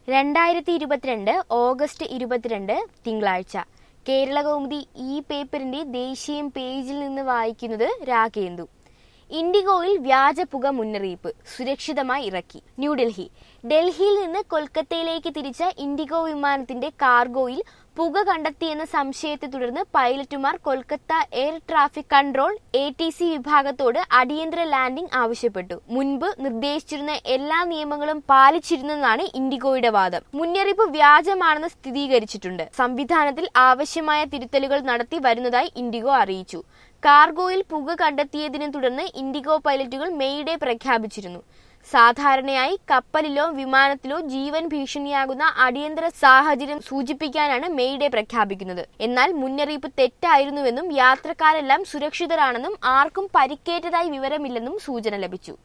രണ്ടായിരത്തി ഇരുപത്തിരണ്ട് ഓഗസ്റ്റ് ഇരുപത്തിരണ്ട് തിങ്കളാഴ്ച കേരള കൗമുദി ഈ പേപ്പറിന്റെ ദേശീയം പേജിൽ നിന്ന് വായിക്കുന്നത് രാഗേന്ദു ഇൻഡിഗോയിൽ വ്യാജ പുക മുന്നറിയിപ്പ് സുരക്ഷിതമായി ഇറക്കി ന്യൂഡൽഹി ഡൽഹിയിൽ നിന്ന് കൊൽക്കത്തയിലേക്ക് തിരിച്ച ഇൻഡിഗോ വിമാനത്തിന്റെ കാർഗോയിൽ പുക കണ്ടെത്തിയെന്ന സംശയത്തെ തുടർന്ന് പൈലറ്റുമാർ Kolkata air traffic control A T C വിഭാഗത്തോട് അടിയന്തര ലാൻഡിംഗ് ആവശ്യപ്പെട്ടു മുൻപ് നിർദ്ദേശിച്ചിരുന്ന എല്ലാ നിയമങ്ങളും പാലിച്ചിരുന്നെന്നാണ് ഇൻഡിഗോയുടെ വാദം മുന്നറിയിപ്പ് വ്യാജമാണെന്ന് സ്ഥിരീകരിച്ചിട്ടുണ്ട് സംവിധാനത്തിൽ ആവശ്യമായ തിരുത്തലുകൾ നടത്തി വരുന്നതായി ഇൻഡിഗോ അറിയിച്ചു കാർഗോയിൽ പുക കണ്ടെത്തിയതിനെ തുടർന്ന് ഇൻഡിഗോ പൈലറ്റുകൾ മെയ്ഡേ പ്രഖ്യാപിച്ചിരുന്നു സാധാരണയായി കപ്പലിലോ വിമാനത്തിലോ ജീവൻ ഭീഷണിയാകുന്ന അടിയന്തര സാഹചര്യം സൂചിപ്പിക്കാനാണ് മെയ്ഡേ പ്രഖ്യാപിക്കുന്നത് എന്നാൽ മുന്നറിയിപ്പ് തെറ്റായിരുന്നുവെന്നും യാത്രക്കാരെല്ലാം സുരക്ഷിതരാണെന്നും ആർക്കും പരിക്കേറ്റതായി വിവരമില്ലെന്നും സൂചന ലഭിച്ചു